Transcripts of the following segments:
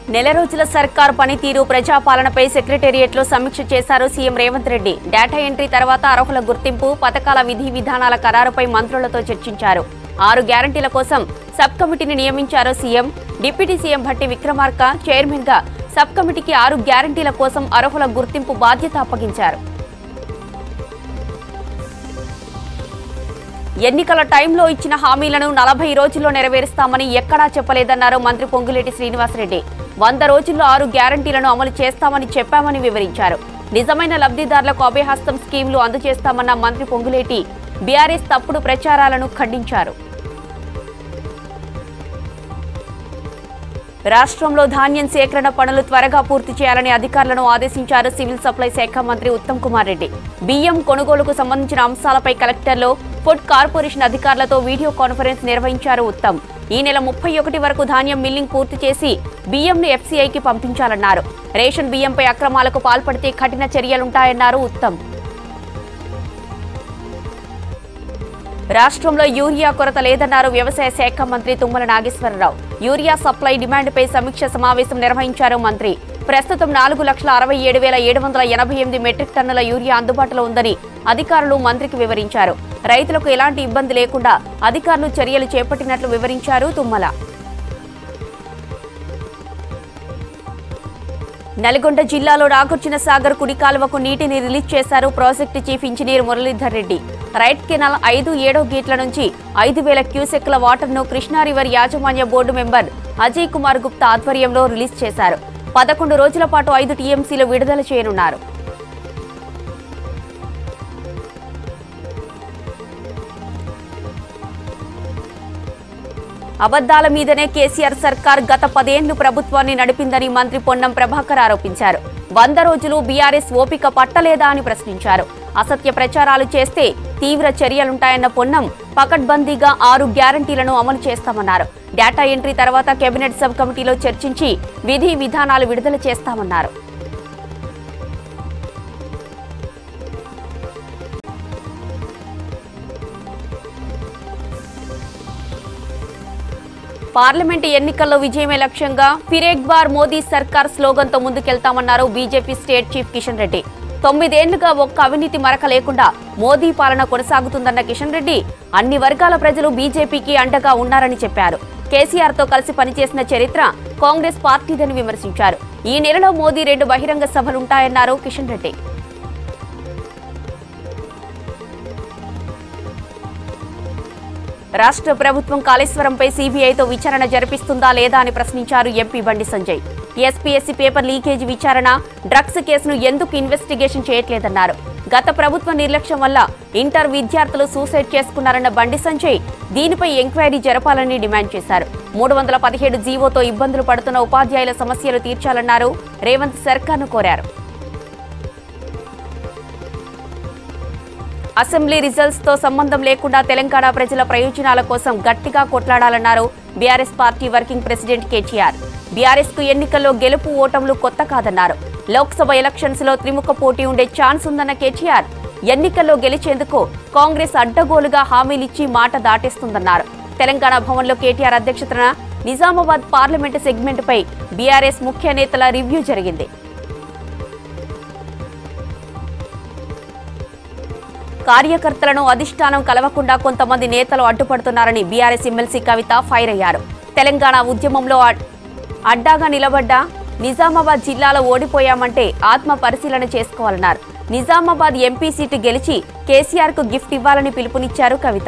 నెల రోజుల సర్కార్ పనితీరు ప్రజాపాలనపై సెక్రటేరియట్లో సమీక్ష చేశారు CM Revanth Reddy data entry తర్వాత అర్హుల గుర్తింపు పథకాల విధి విధానాల ఖరారుపై మంత్రులతో చర్చించారు ఆరు గ్యారంటీల కోసం సబ్ కమిటీని నియమించారు CM deputy CM Bhatti Vikramarka chairman గా సబ్ కమిటీకి ఆరు గ్యారంటీల కోసం అర్హుల గుర్తింపు బాధ్యత అప్పగించారు ఎన్నికల టైంలో ఇచ్చిన హామీలను నలభై రోజుల్లో నెరవేరుస్తామని ఎక్కడా చెప్పలేదన్నారు మంత్రి పొంగులేటి శ్రీనివాసరెడ్డి వంద రోజుల్లో ఆరు గ్యారంటీలను అమలు చేస్తామని చెప్పామని వివరించారు నిజమైన లబ్ధిదారులకు అభయహస్తం స్కీమ్లు అందజేస్తామన్న మంత్రి పొంగులేటి బీఆర్ఎస్ తప్పుడు ప్రచారాలను ఖండించారు రాష్ట్రంలో ధాన్యం సేకరణ పనులు త్వరగా పూర్తి చేయాలని అధికారులను ఆదేశించారు సివిల్ సప్లై శాఖ మంత్రి ఉత్తమ్ కుమార్ రెడ్డి బియ్యం కొనుగోలుకు సంబంధించిన అంశాలపై కలెక్టర్లో ఫుడ్ కార్పొరేషన్ అధికారులతో వీడియో కాన్ఫరెన్స్ నిర్వహించారు ఉత్తమ్ ఈ నెల ముప్పై ఒకటి వరకు ధాన్యం మిల్లింగ్ పూర్తి చేసి బియ్యంను ఎఫ్సీఐకి పంపించాలన్నారు రేషన్ బియ్యంపై అక్రమాలకు పాల్పడితే కఠిన చర్యలుంటాయన్నారు ఉత్తమ్ రాష్ట్రంలో యూరియా కొరత లేదన్నారు వ్యవసాయ శాఖ మంత్రి తుమ్మల నాగేశ్వరరావు యూరియా సప్లై డిమాండ్పై సమీక్ష సమావేశం నిర్వహించారు మంత్రి ప్రస్తుతం నాలుగు లక్షల అరవై ఏడు వేల ఏడు వందల ఎనభై ఎనిమిది మెట్రిక్ టన్నుల యూరియా అందుబాటులో ఉందని అధికారులు మంత్రికి వివరించారు రైతులకు ఎలాంటి ఇబ్బంది లేకుండా అధికారులు చర్యలు చేపట్టినట్లు వివరించారు తుమ్మల నల్గొండ జిల్లాలో నాగార్జున సాగర్ కుడి కాలువకు నీటిని రిలీజ్ చేశారు project chief engineer Muralidhar Reddy right canal ఐదు ఏడో గేట్ల నుంచి ఐదు వేల క్యూసెక్ల వాటర్ను కృష్ణా రివర్ యాజమాన్య బోర్డు మెంబర్ అజయ్ కుమార్ గుప్తా ఆధ్వర్యంలో రిలీజ్ చేశారు పదకొండు రోజుల పాటు ఐదు టీఎంసీలు విడుదల చేయనున్నారు అబద్దాల మీదనే కేసీఆర్ సర్కార్ గత పదేళ్లు ప్రభుత్వాన్ని నడిపిందని మంత్రి పొన్నం ప్రభాకర్ ఆరోపించారు వంద రోజులు బీఆర్ఎస్ ఓపిక పట్టలేదా అని ప్రశ్నించారు అసత్య ప్రచారాలు చేస్తే తీవ్ర చర్యలుంటాయన్న పొన్నం పకడ్బందీగా ఆరు గ్యారంటీలను అమలు చేస్తామన్నారు డేటా ఎంట్రీ తర్వాత కేబినెట్ సబ్ కమిటీలో చర్చించి విధి విధానాలు విడుదల చేస్తామన్నారు పార్లమెంటు ఎన్నికల్లో విజయమే లక్ష్యంగా ఫిరేక్ బార్ మోదీ సర్కార్ స్లోగన్తో ముందుకెళ్తామన్నారు BJP state chief Kishan Reddy తొమ్మిదేళ్లుగా ఒక్క అవినీతి మరక లేకుండా మోదీ పాలన కొనసాగుతుందన్న కిషన్ రెడ్డి అన్ని వర్గాల ప్రజలు బీజేపీకి అండగా ఉన్నారని చెప్పారు కేసీఆర్ తో కలిసి పనిచేసిన చరిత్ర కాంగ్రెస్ పార్టీదని విమర్శించారు ఈ నెలలో మోదీ రెండు బహిరంగ సభలుంటాయన్నారు కిషన్ రెడ్డి రాష్ట్ర ప్రభుత్వం కాళేశ్వరంపై సీబీఐతో విచారణ జరిపిస్తుందా లేదా అని ప్రశ్నించారు MP Bandi Sanjay SPSC paper leakage విచారణ డ్రగ్స్ కేసును ఎందుకు ఇన్వెస్టిగేషన్ చేయట్లేదన్నారు గత ప్రభుత్వ నిర్లక్ష్యం వల్ల ఇంటర్ విద్యార్థులు సూసైడ్ చేసుకున్నారన్న బండి సంజయ్ దీనిపై ఎంక్వైరీ జరపాలని డిమాండ్ చేశారు మూడు వందల పదిహేడు జీవోతో ఇబ్బందులు పడుతున్న ఉపాధ్యాయుల సమస్యలు తీర్చాలన్నారు రేవంత్ సర్కార్ను కోరారు అసెంబ్లీ రిజల్ట్స్ తో సంబంధం లేకుండా తెలంగాణ ప్రజల ప్రయోజనాల కోసం గట్టిగా కొట్లాడాలన్నారు BRS party working president KTR BRS కు ఎన్నికల్లో గెలుపు ఓటములు కొత్త కాదన్నారు లోక్సభ ఎలక్షన్స్ లో త్రిముఖ పోటీ ఉండే ఛాన్స్ ఉందన్న కేటీఆర్ ఎన్నికల్లో గెలిచేందుకు కాంగ్రెస్ అడ్డగోలుగా హామీలిచ్చి మాట దాటేస్తుందన్నారు తెలంగాణ భవన్లో కేటీఆర్ అధ్యక్షతన నిజామాబాద్ పార్లమెంటు సెగ్మెంట్పై బీఆర్ఎస్ ముఖ్య నేతల రివ్యూ జరిగింది కార్యకర్తలను అధిష్టానం కలవకుండా కొంతమంది నేతలు అడ్డుపడుతున్నారని బీఆర్ఎస్ ఎమ్మెల్సీ కవిత ఫైర్ అయ్యారు తెలంగాణ ఉద్యమంలో అడ్- అడ్డాగా నిలబడ్డ నిజామాబాద్ జిల్లాలో ఓడిపోయామంటే ఆత్మ పరిశీలన చేసుకోవాలన్నారు నిజామాబాద్ ఎంపీ సీటు గెలిచి కేసీఆర్ కు గిఫ్ట్ ఇవ్వాలని పిలుపునిచ్చారు కవిత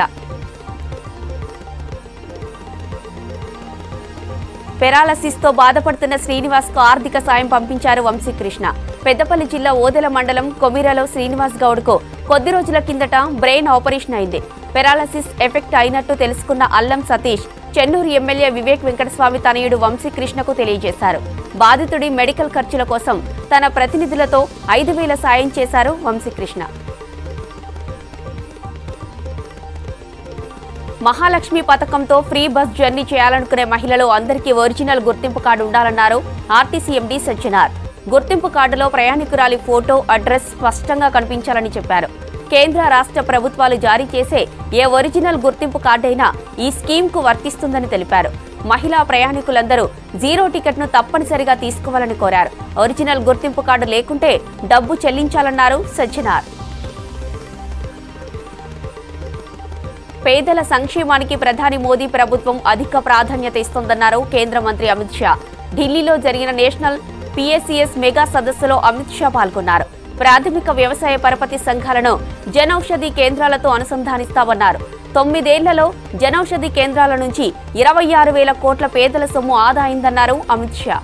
పెరాలసిస్ తో బాధపడుతున్న శ్రీనివాస్ కు ఆర్థిక సాయం పంపించారు వంశీకృష్ణ పెద్దపల్లి జిల్లా ఓదెల మండలం కొమిరలో శ్రీనివాస్ గౌడ్ కు కొద్ది రోజుల కిందట బ్రెయిన్ ఆపరేషన్ అయింది పెరాలసిస్ ఎఫెక్ట్ అయినట్టు తెలుసుకున్న అల్లం సతీష్ చెన్నూరు ఎమ్మెల్యే వివేక్ వెంకటస్వామి తనయుడు వంశీకృష్ణకు తెలియజేశారు బాధితుడి మెడికల్ ఖర్చుల కోసం తన ప్రతినిధులతో ఐదు వేల సాయం చేశారు వంశీకృష్ణ మహాలక్ష్మి పథకంతో ఫ్రీ బస్ జర్నీ చేయాలనుకునే మహిళలు అందరికీ ఒరిజినల్ గుర్తింపు కార్డు ఉండాలన్నారు ఆర్టీసీ ఎండీ సజ్జనార్ గుర్తింపు కార్డులో ప్రయాణికురాలి ఫోటో అడ్రస్ స్పష్టంగా కనిపించాలని చెప్పారు కేంద్ర రాష్ట్ర ప్రభుత్వాలు జారీ చేసే ఏ ఒరిజినల్ గుర్తింపు కార్డైనా ఈ స్కీమ్కు వర్తిస్తుందని తెలిపారు మహిళా ప్రయాణికులందరూ జీరో టికెట్ను తప్పనిసరిగా తీసుకోవాలని కోరారు ఒరిజినల్ గుర్తింపు కార్డు లేకుంటే డబ్బు చెల్లించాలన్నారు సజ్జనార్ పేదల సంక్షేమానికి ప్రధాని మోదీ ప్రభుత్వం అధిక ప్రాధాన్యత ఇస్తోందన్నారు కేంద్ర మంత్రి అమిత్ షా ఢిల్లీలో జరిగిన నేషనల్ పిఎస్సిఎస్ మెగా సదస్సులో అమిత్ షా పాల్గొన్నారు ప్రాథమిక వ్యవసాయ పరపతి సంఘాలను జనౌషధి కేంద్రాలతో అనుసంధానిస్తామన్నారు తొమ్మిదేళ్లలో జనౌషధి కేంద్రాల నుంచి ఇరవై ఆరు వేల కోట్ల పేదల సొమ్ము ఆదా అయిందన్నారు అమిత్ షా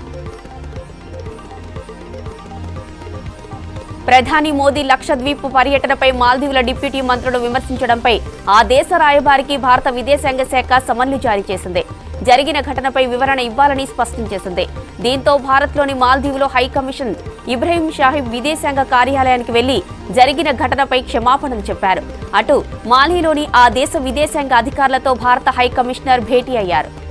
ప్రధాని మోదీ లక్షద్వీప్ పర్యటనపై మాల్దీవుల డిప్యూటీ మంత్రులు విమర్శించడంపై ఆ దేశ రాయబారికి భారత విదేశాంగ శాఖ సమన్లు జారీ చేసింది జరిగిన ఘటనపై వివరణ ఇవ్వాలని స్పష్టం చేసింది దీంతో భారత్లోని మాల్దీవులో హై కమిషన్ ఇబ్రహీం షాహిబ్ విదేశాంగ కార్యాలయానికి వెళ్లి జరిగిన ఘటనపై క్షమాపణలు చెప్పారు అటు మాలీలోని ఆ దేశ విదేశాంగ అధికారులతో భారత హై కమిషనర్ భేటీ అయ్యారు